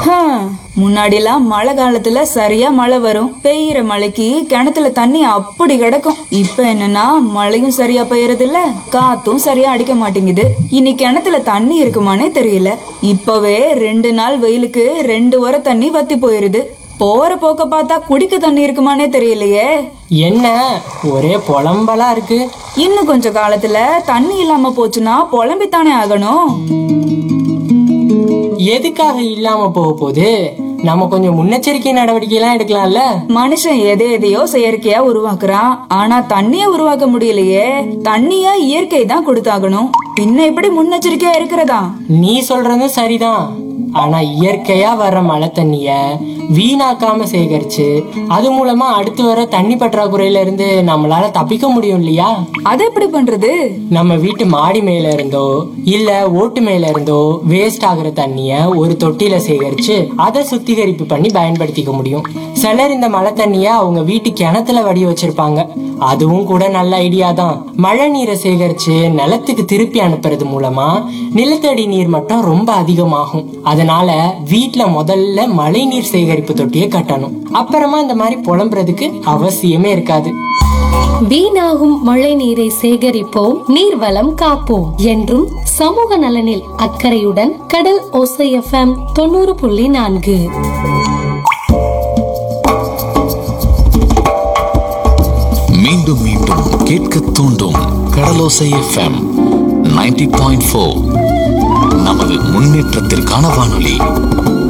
ஹம், முன்னாடிலாம் மழை காலத்துல சரியா மழை வரும் பெய்யற மழைக்கு கிணத்துல தண்ணி அப்படி கிடக்கும் இப்ப என்னன்னா மழையும் சரியா பெய்யறது இல்ல காத்தும் சரியா அடிக்க மாட்டேங்குது இனி கிணத்துல தண்ணி இருக்குமானே தெரியல இப்பவே ரெண்டு நாள் வெயிலுக்கு ரெண்டு வர தண்ணி வத்தி போயிருது போற போக்க பார்த்தா குடிக்க தண்ணி இருக்குமானே தெரியலையே என்ன ஒரே புலம்பலா இருக்கு இன்னும் கொஞ்ச காலத்துல தண்ணி இல்லாம போச்சுன்னா புலம்பித்தானே ஆகணும் எதுக்காக இல்லாம போக போகுது நம்ம கொஞ்சம் முன்னெச்சரிக்கை நடவடிக்கை எல்லாம் எடுக்கலாம்ல மனுஷன் எதை எதையோ செயற்கையா உருவாக்குறான் ஆனா தண்ணிய உருவாக்க முடியலையே தண்ணிய இயற்கை தான் கொடுத்தாகணும் பின்ன எப்படி முன்னெச்சரிக்கையா இருக்கிறதா நீ சொல்றதும் சரிதான் ஆனா இயற்கையா வர்ற மழை தண்ணிய வீணாக்காம சேகரிச்சு அது மூலமா அடுத்து வர தண்ணி பற்றாக்குறையில இருந்து நம்மளால தப்பிக்க முடியும் இல்லையா அது எப்படி பண்றது நம்ம வீட்டு மாடி மேல இருந்தோ இல்ல ஓட்டு மேல இருந்தோ வேஸ்ட் ஆகுற தண்ணிய ஒரு தொட்டியில சேகரிச்சு அதை சுத்திகரிப்பு பண்ணி பயன்படுத்திக்க முடியும் சிலர் இந்த மழை தண்ணிய அவங்க வீட்டு கிணத்துல வடி வச்சிருப்பாங்க அதுவும் கூட நல்ல ஐடியா தான் மழை நீரை சேகரிச்சு நிலத்துக்கு திருப்பி அனுப்புறது மூலமா நிலத்தடி நீர் மட்டம் ரொம்ப அதிகமாகும் அதனால வீட்ல முதல்ல மழை நீர் சேகரிப்பு தொட்டியை கட்டணும் அப்புறமா இந்த மாதிரி புலம்புறதுக்கு அவசியமே இருக்காது வீணாகும் மழை நீரை சேகரிப்போம் நீர்வளம் காப்போம் என்றும் சமூக நலனில் அக்கறையுடன் கடல் ஓசை எஃப்எம் தொண்ணூறு புள்ளி நான்கு மீண்டும் மீண்டும் கேட்க தூண்டும் கடலோசை எஃப்எம் 90.4 பாயிண்ட் நமது முன்னேற்றத்திற்கான வானொலி